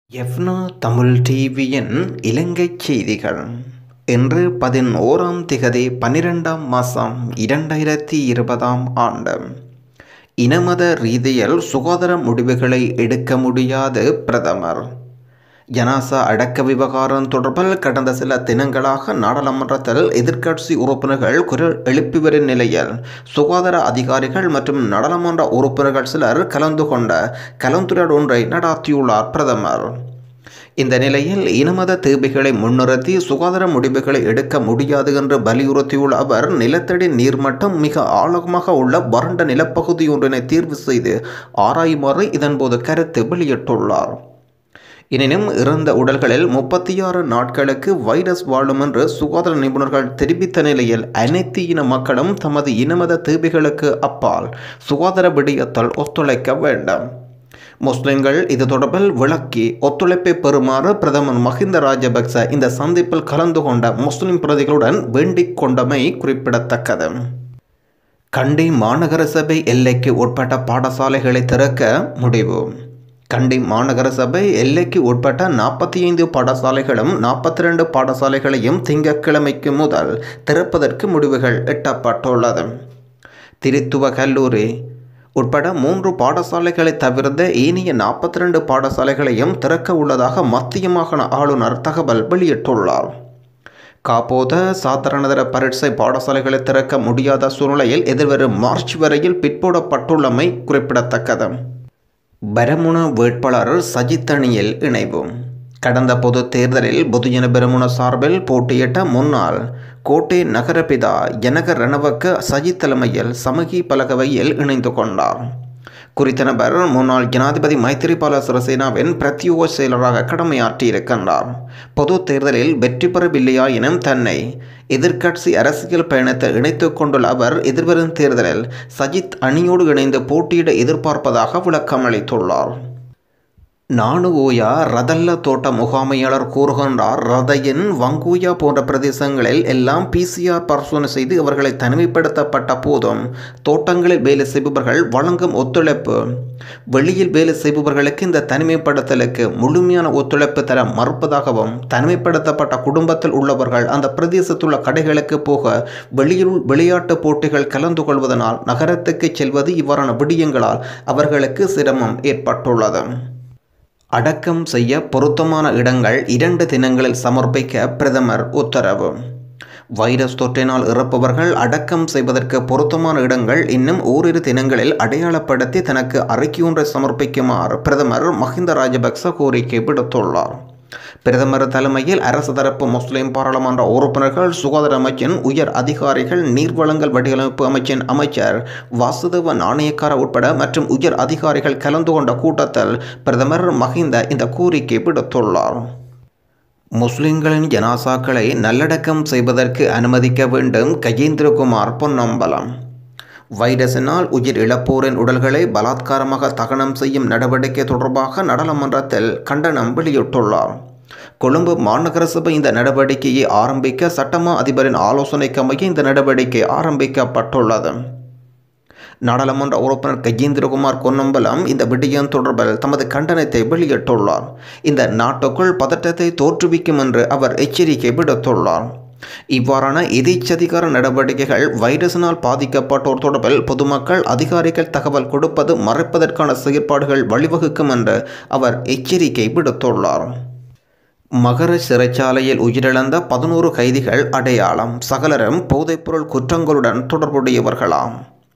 எஃப்னா தமிழ் டிவியின் இலங்கைச் செய்திகள் இன்று பதினோராம் திகதி பன்னிரெண்டாம் மாதம் இரண்டாயிரத்தி இருபதாம் ஆண்டு இனமத ரீதியில் சுகாதார முடிவுகளை எடுக்க முடியாது பிரதமர் ஜனாசா அடக்க விவகாரம் தொடர்பில் கடந்த சில தினங்களாக நாடாளுமன்றத்தில் எதிர்க்கட்சி உறுப்பினர்கள் குரல் எழுப்பி வரும் நிலையில் சுகாதார அதிகாரிகள் மற்றும் நாடாளுமன்ற உறுப்பினர்கள் சிலர் கலந்து கொண்ட கலந்துரையாடல் ஒன்றை நடாத்தியுள்ளார் பிரதமர் இந்த நிலையில் இனமத தேவைகளை முன்னிறுத்தி சுகாதார முடிவுகளை எடுக்க முடியாது என்று வலியுறுத்தியுள்ள அவர் நிலத்தடி நீர்மட்டம் மிக ஆழமாக உள்ள வறண்ட நிலப்பகுதி ஒன்றினை தீர்வு செய்து ஆராயுமாறு இதன்போது கருத்து வெளியிட்டுள்ளார் எனினும் இறந்த உடல்களில் முப்பத்தி ஆறு நாட்களுக்கு வைரஸ் வாழும் என்று சுகாதார நிபுணர்கள் தெரிவித்த நிலையில் அனைத்து இன மக்களும் தமது இனமத தேவைகளுக்கு அப்பால் சுகாதார விடயத்தால் ஒத்துழைக்க வேண்டும் முஸ்லிம்கள் இது தொடர்பில் விளக்கி ஒத்துழைப்பை பெறுமாறு பிரதமர் மஹிந்த ராஜபக்ச இந்த சந்திப்பில் கலந்து கொண்ட முஸ்லிம் பிரதிகளுடன் வேண்டிக் கொண்டமை குறிப்பிடத்தக்கது கண்டி மாநகர சபை எல்லைக்கு உட்பட்ட பாடசாலைகளை திறக்க முடிவு கண்டி மாநகர சபை எல்லைக்கு உட்பட்ட நாற்பத்தி ஐந்து பாடசாலைகளும் நாற்பத்தி ரெண்டு பாடசாலைகளையும் திங்கட்கிழமைக்கு முதல் திறப்பதற்கு முடிவுகள் எட்டப்பட்டுள்ளது திருத்துவ கல்லூரி உட்பட மூன்று பாடசாலைகளை தவிர்த்த ஏனைய நாற்பத்தி ரெண்டு பாடசாலைகளையும் திறக்க உள்ளதாக மத்திய மாகாண ஆளுநர் தகவல் வெளியிட்டுள்ளார் காப்போத சாதாரணதர பரீட்சை பாடசாலைகளை திறக்க முடியாத சூழ்நிலையில் எதிர்வரும் மார்ச் வரையில் பிற்போடப்பட்டுள்ளமை குறிப்பிடத்தக்கது பரமுன வேட்பாளர் சஜித் அணியில் இணைவு கடந்த பொது தேர்தலில் பொதுஜன பெருமுன சார்பில் போட்டியிட்ட முன்னாள் கோட்டை நகரபிதா ஜனக ரணவக்க சஜித் தலைமையில் சமூகி பலகவையில் இணைந்து கொண்டார் குறித்த நபர் முன்னாள் ஜனாதிபதி மைத்திரிபால சிறிசேனாவின் பிரத்யோக செயலராக கடமையாற்றியிருக்கின்றார் பொது தேர்தலில் வெற்றி பெறவில்லையாயினும் தன்னை எதிர்க்கட்சி அரசியல் பயணத்தை இணைத்துக் கொண்டுள்ள அவர் எதிர்வரும் தேர்தலில் சஜித் அணியோடு இணைந்து போட்டியிட எதிர்பார்ப்பதாக விளக்கம் அளித்துள்ளார் நானுஓயா ரதல்ல தோட்ட முகாமையாளர் கூறுகின்றார் ரதையின் வங்கூயா போன்ற பிரதேசங்களில் எல்லாம் பிசிஆர் பரிசோதனை செய்து அவர்களை தனிமைப்படுத்தப்பட்ட போதும் தோட்டங்களில் வேலை செய்பவர்கள் வழங்கும் ஒத்துழைப்பு வெளியில் வேலை செய்பவர்களுக்கு இந்த தனிமைப்படுத்தலுக்கு முழுமையான ஒத்துழைப்பு தர மறுப்பதாகவும் தனிமைப்படுத்தப்பட்ட குடும்பத்தில் உள்ளவர்கள் அந்த பிரதேசத்துள்ள கடைகளுக்கு போக வெளியில் விளையாட்டு போட்டிகள் கலந்து கொள்வதனால் நகரத்துக்கு செல்வது இவ்வாறான விடயங்களால் அவர்களுக்கு சிரமம் ஏற்பட்டுள்ளது அடக்கம் செய்ய பொருத்தமான இடங்கள் இரண்டு தினங்களில் சமர்ப்பிக்க பிரதமர் உத்தரவு வைரஸ் தொற்றினால் இறப்பவர்கள் அடக்கம் செய்வதற்கு பொருத்தமான இடங்கள் இன்னும் ஓரிரு தினங்களில் அடையாளப்படுத்தி தனக்கு அறிக்கையொன்றை சமர்ப்பிக்குமாறு பிரதமர் மஹிந்த ராஜபக்ச கோரிக்கை விடுத்துள்ளார் பிரதமர் தலைமையில் அரசு தரப்பு முஸ்லிம் பாராளுமன்ற உறுப்பினர்கள் சுகாதார அமைச்சின் உயர் அதிகாரிகள் நீர்வளங்கள் வடிவமைப்பு அமைச்சின் அமைச்சர் வாசுதேவ நாணயக்கார உட்பட மற்றும் உயர் அதிகாரிகள் கலந்து கொண்ட கூட்டத்தில் பிரதமர் மஹிந்த இந்த கோரிக்கை விடுத்துள்ளார் முஸ்லிம்களின் ஜனாசாக்களை நல்லடக்கம் செய்வதற்கு அனுமதிக்க வேண்டும் கஜேந்திரகுமார் பொன்னம்பலம் வைரஸினால் உயிர் இழப்போரின் உடல்களை பலாத்காரமாக தகனம் செய்யும் நடவடிக்கை தொடர்பாக நாடாளுமன்றத்தில் கண்டனம் வெளியிட்டுள்ளார் கொழும்பு மாநகர சபை இந்த நடவடிக்கையை ஆரம்பிக்க சட்டமா அதிபரின் ஆலோசனைக்கு அமைய இந்த நடவடிக்கை ஆரம்பிக்கப்பட்டுள்ளது நாடாளுமன்ற உறுப்பினர் கஜேந்திரகுமார் பொன்னம்பலம் இந்த விடயம் தொடர்பில் தமது கண்டனத்தை வெளியிட்டுள்ளார் இந்த நாட்டுக்குள் பதட்டத்தை தோற்றுவிக்கும் என்று அவர் எச்சரிக்கை விடுத்துள்ளார் இவ்வாறான எதிர்ச்சதிகார நடவடிக்கைகள் வைரஸினால் பாதிக்கப்பட்டோர் தொடர்பில் பொதுமக்கள் அதிகாரிகள் தகவல் கொடுப்பது மறைப்பதற்கான செயற்பாடுகள் வழிவகுக்கும் என்று அவர் எச்சரிக்கை விடுத்துள்ளார் மகர சிறைச்சாலையில் உயிரிழந்த பதினோரு கைதிகள் அடையாளம் சகலரும் போதைப்பொருள் குற்றங்களுடன் தொடர்புடையவர்களாம்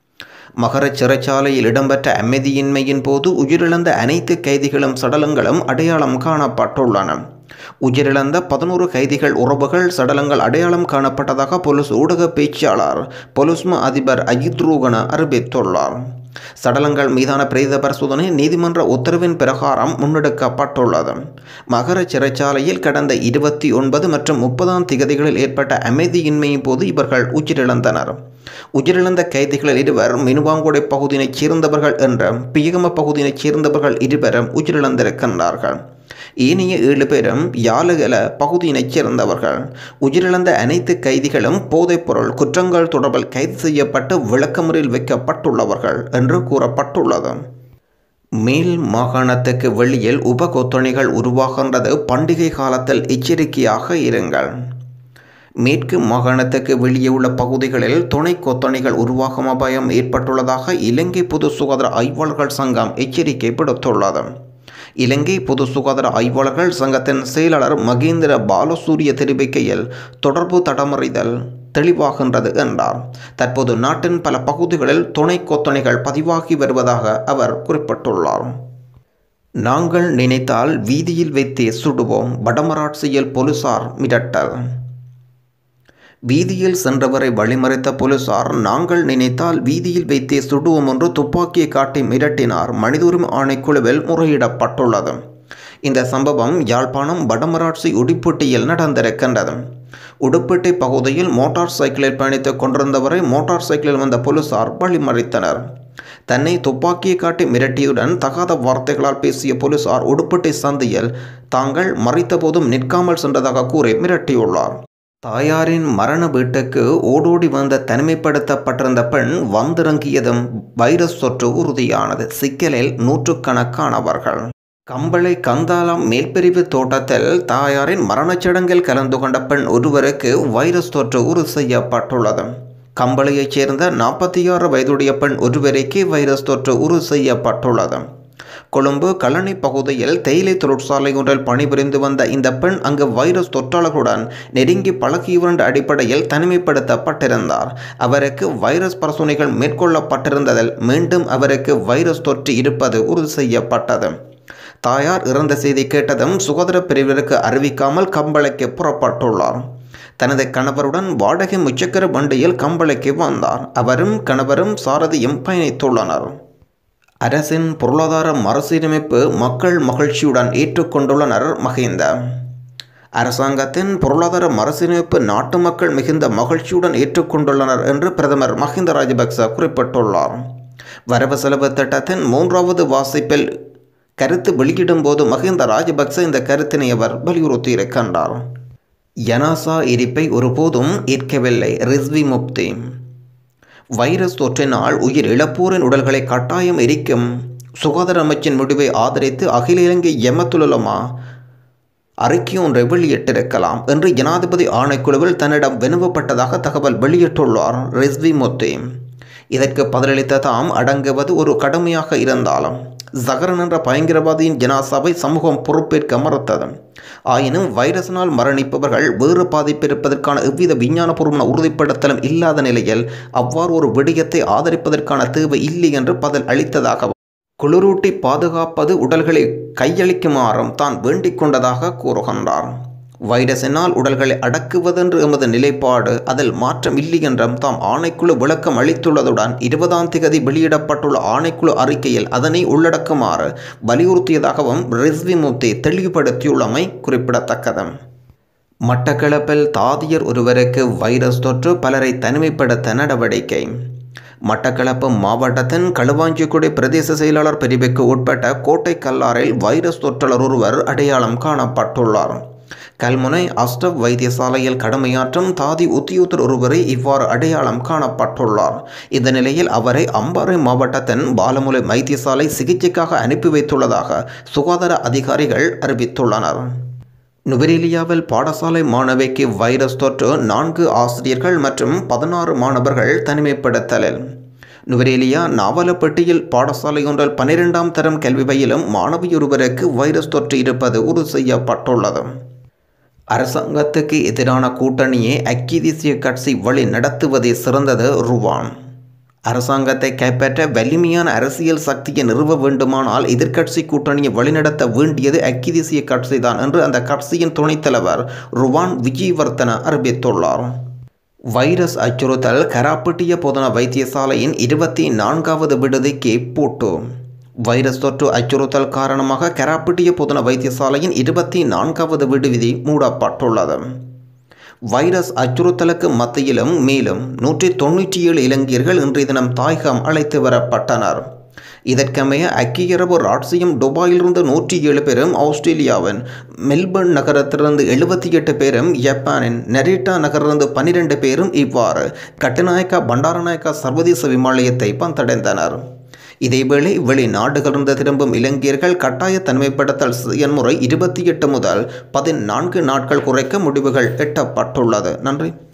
மகர சிறைச்சாலையில் இடம்பெற்ற அமைதியின்மையின் போது உயிரிழந்த அனைத்து கைதிகளும் சடலங்களும் அடையாளம் காணப்பட்டுள்ளன உயிரிழந்த பதினோரு கைதிகள் உறவுகள் சடலங்கள் அடையாளம் காணப்பட்டதாக போலீஸ் ஊடக பேச்சாளர் பொலிஸ்மா அதிபர் அஜித் ரூகன அறிவித்துள்ளார் சடலங்கள் மீதான பிரேத பரிசோதனை நீதிமன்ற உத்தரவின் பிரகாரம் முன்னெடுக்கப்பட்டுள்ளது மகர சிறைச்சாலையில் கடந்த இருபத்தி ஒன்பது மற்றும் முப்பதாம் திகதிகளில் ஏற்பட்ட அமைதியின்மையின் போது இவர்கள் உயிரிழந்தனர் உயிரிழந்த கைதிகளில் இருவர் மினுவாங்குடை பகுதியினைச் சேர்ந்தவர்கள் என்றும் பியகம பகுதியினைச் சேர்ந்தவர்கள் இருவரும் உயிரிழந்திருக்கின்றார்கள் ஏனைய ஏழு பேரும் யாழுகல பகுதியினைச் சேர்ந்தவர்கள் உயிரிழந்த அனைத்து கைதிகளும் போதைப்பொருள் குற்றங்கள் தொடர்பில் கைது செய்யப்பட்டு விளக்கமுறையில் வைக்கப்பட்டுள்ளவர்கள் என்று கூறப்பட்டுள்ளது மேல் மாகாணத்துக்கு வெளியில் உபகொத்தணிகள் உருவாகின்றது பண்டிகை காலத்தில் எச்சரிக்கையாக இருங்கள் மேற்கு மாகாணத்துக்கு வெளியே உள்ள பகுதிகளில் துணை கொத்தணிகள் உருவாகும் அபாயம் ஏற்பட்டுள்ளதாக இலங்கை பொது சுகாதார ஆய்வாளர்கள் சங்கம் எச்சரிக்கை விடுத்துள்ளது இலங்கை பொது சுகாதார ஆய்வாளர்கள் சங்கத்தின் செயலாளர் மகேந்திர பாலசூரிய தெரிவிக்கையில் தொடர்பு தடமறிதல் தெளிவாகின்றது என்றார் தற்போது நாட்டின் பல பகுதிகளில் துணை கொத்தணிகள் பதிவாகி வருவதாக அவர் குறிப்பிட்டுள்ளார் நாங்கள் நினைத்தால் வீதியில் வைத்தே சுடுவோம் வடமராட்சியில் போலீசார் மிரட்டல் வீதியில் சென்றவரை வழிமறைத்த போலீசார் நாங்கள் நினைத்தால் வீதியில் வைத்தே சுடுவோம் என்று துப்பாக்கியை காட்டி மிரட்டினார் மனித உரிமை ஆணைக்குழுவில் முறையிடப்பட்டுள்ளது இந்த சம்பவம் யாழ்ப்பாணம் வடமராட்சி உடுப்பட்டியில் நடந்திருக்கின்றது உடுப்பட்டி பகுதியில் மோட்டார் சைக்கிளில் பயணித்துக் கொண்டிருந்தவரை மோட்டார் சைக்கிளில் வந்த போலீசார் வழிமறைத்தனர் தன்னை துப்பாக்கியை காட்டி மிரட்டியுடன் தகாத வார்த்தைகளால் பேசிய போலீசார் உடுப்பட்டி சந்தையில் தாங்கள் மறைத்த போதும் நிற்காமல் சென்றதாக கூறி மிரட்டியுள்ளார் தாயாரின் மரண வீட்டுக்கு ஓடோடி வந்த தனிமைப்படுத்தப்பட்டிருந்த பெண் வந்திறங்கியதும் வைரஸ் தொற்று உறுதியானது சிக்கலில் நூற்றுக்கணக்கானவர்கள் கம்பளை கந்தாலம் மேல்பிரிவு தோட்டத்தில் தாயாரின் மரணச் சடங்கில் கலந்து கொண்ட பெண் ஒருவருக்கு வைரஸ் தொற்று உறுதி செய்யப்பட்டுள்ளது கம்பளையைச் சேர்ந்த நாற்பத்தி ஆறு வயதுடைய பெண் ஒருவருக்கு வைரஸ் தொற்று உறுதி செய்யப்பட்டுள்ளது கொழும்பு கழனி பகுதியில் தேயிலை தொழிற்சாலை ஒன்றில் பணிபுரிந்து வந்த இந்த பெண் அங்கு வைரஸ் தொற்றாளர்களுடன் நெருங்கி பழகியவரண்ட அடிப்படையில் தனிமைப்படுத்தப்பட்டிருந்தார் அவருக்கு வைரஸ் பரிசோதனைகள் மேற்கொள்ளப்பட்டிருந்ததில் மீண்டும் அவருக்கு வைரஸ் தொற்று இருப்பது உறுதி செய்யப்பட்டது தாயார் இறந்த செய்தி கேட்டதும் சுகாதார பிரிவினருக்கு அறிவிக்காமல் கம்பளைக்கு புறப்பட்டுள்ளார் தனது கணவருடன் வாடகை முச்சக்கர வண்டியில் கம்பளைக்கு வந்தார் அவரும் கணவரும் சாரதியும் பயணித்துள்ளனர் அரசின் பொருளாதார மறுசீரமைப்பு மக்கள் மகிழ்ச்சியுடன் ஏற்றுக்கொண்டுள்ளனர் மஹிந்த அரசாங்கத்தின் பொருளாதார மறுசீரமைப்பு நாட்டு மக்கள் மிகுந்த மகிழ்ச்சியுடன் ஏற்றுக்கொண்டுள்ளனர் என்று பிரதமர் மஹிந்த ராஜபக்ச குறிப்பிட்டுள்ளார் வரவு செலவு திட்டத்தின் மூன்றாவது வாசிப்பில் கருத்து வெளியிடும் போது மஹிந்த ராஜபக்ச இந்த கருத்தினை அவர் வலியுறுத்தியிருக்கின்றார் யனாசா எரிப்பை ஒருபோதும் ஏற்கவில்லை ரிஸ்வி முப்தி வைரஸ் தொற்றினால் உயிர் இழப்போரின் உடல்களை கட்டாயம் எரிக்கும் சுகாதார அமைச்சின் முடிவை ஆதரித்து அகில இலங்கை எமத்துலமா அறிக்கை ஒன்றை வெளியிட்டிருக்கலாம் என்று ஜனாதிபதி ஆணைக்குழுவில் தன்னிடம் வினவப்பட்டதாக தகவல் வெளியிட்டுள்ளார் ரிஸ்வி முத்தி இதற்கு பதிலளித்த தாம் அடங்குவது ஒரு கடமையாக இருந்தாலும் ஜகரன் என்ற பயங்கரவாதியின் ஜனாசாவை சமூகம் பொறுப்பேற்க மறுத்தது ஆயினும் வைரஸினால் மரணிப்பவர்கள் வேறு பாதிப்பு இருப்பதற்கான எவ்வித விஞ்ஞானபூர்வமான உறுதிப்படுத்தலும் இல்லாத நிலையில் அவ்வாறு ஒரு விடயத்தை ஆதரிப்பதற்கான தேவை இல்லை என்று பதில் அளித்ததாகவும் குளிரூட்டி பாதுகாப்பது உடல்களை கையளிக்குமாறும் தான் வேண்டிக் கொண்டதாக கூறுகின்றார் வைரஸினால் உடல்களை அடக்குவதென்று எமது நிலைப்பாடு அதில் மாற்றம் இல்லை என்றும் தாம் ஆணைக்குழு விளக்கம் அளித்துள்ளதுடன் இருபதாம் திகதி வெளியிடப்பட்டுள்ள ஆணைக்குழு அறிக்கையில் அதனை உள்ளடக்குமாறு வலியுறுத்தியதாகவும் ரிஸ்வி முப்தி தெளிவுபடுத்தியுள்ளமை குறிப்பிடத்தக்கது மட்டக்களப்பில் தாதியர் ஒருவருக்கு வைரஸ் தொற்று பலரை தனிமைப்படுத்த நடவடிக்கை மட்டக்களப்பு மாவட்டத்தின் களுவாஞ்சிக்குடி பிரதேச செயலாளர் பிரிவுக்கு உட்பட்ட கோட்டை கல்லாரில் வைரஸ் தொற்றலர் ஒருவர் அடையாளம் காணப்பட்டுள்ளார் கல்முனை அஸ்டப் வைத்தியசாலையில் கடமையாற்றும் தாதி உத்தியோகத்தர் ஒருவரை இவ்வாறு அடையாளம் காணப்பட்டுள்ளார் இந்த நிலையில் அவரை அம்பாறை மாவட்டத்தின் பாலமுலை வைத்தியசாலை சிகிச்சைக்காக அனுப்பி வைத்துள்ளதாக சுகாதார அதிகாரிகள் அறிவித்துள்ளனர் நுவரேலியாவில் பாடசாலை மாணவிக்கு வைரஸ் தொற்று நான்கு ஆசிரியர்கள் மற்றும் பதினாறு மாணவர்கள் தனிமைப்படுத்தலில் நுவரேலியா நாவலப்பட்டியில் பாடசாலை ஒன்றில் பனிரெண்டாம் தரம் கல்வி பயிலும் மாணவியொருவருக்கு வைரஸ் தொற்று இருப்பது உறுதி செய்யப்பட்டுள்ளது அரசாங்கத்துக்கு எதிரான கூட்டணியை ஐக்கிய தேசிய கட்சி வழி நடத்துவதே சிறந்தது ருவான் அரசாங்கத்தை கைப்பற்ற வலிமையான அரசியல் சக்தியை நிறுவ வேண்டுமானால் எதிர்க்கட்சி கூட்டணியை வழிநடத்த வேண்டியது ஐக்கிய தேசிய கட்சி தான் என்று அந்த கட்சியின் துணைத் தலைவர் ருவான் விஜயவர்த்தன அறிவித்துள்ளார் வைரஸ் அச்சுறுத்தல் கராப்பட்டிய பொதுன வைத்தியசாலையின் இருபத்தி நான்காவது விடுதிக்கு பூட்டு வைரஸ் தொற்று அச்சுறுத்தல் காரணமாக கராப்பட்டிய பொதுன வைத்தியசாலையின் இருபத்தி நான்காவது விடுதி மூடப்பட்டுள்ளது வைரஸ் அச்சுறுத்தலுக்கு மத்தியிலும் மேலும் நூற்றி தொண்ணூற்றி ஏழு இளைஞர்கள் இன்றைய தினம் தாயகம் அழைத்து வரப்பட்டனர் இதற்கமைய ஐக்கிய அரபு ராட்சியம் துபாயிலிருந்து நூற்றி ஏழு பேரும் ஆஸ்திரேலியாவின் மெல்பர்ன் நகரத்திலிருந்து எழுபத்தி எட்டு பேரும் ஜப்பானின் நெரிட்டா நகரிலிருந்து பன்னிரண்டு பேரும் இவ்வாறு கட்டுநாயக்கா பண்டாரநாயக்கா சர்வதேச விமானயத்தை வந்தடைந்தனர் இதேவேளை வெளிநாடுகளிலிருந்து திரும்பும் இலங்கையர்கள் கட்டாய தனிமைப்படுத்தல் செயன்முறை இருபத்தி எட்டு முதல் பதினான்கு நாட்கள் குறைக்க முடிவுகள் எட்டப்பட்டுள்ளது நன்றி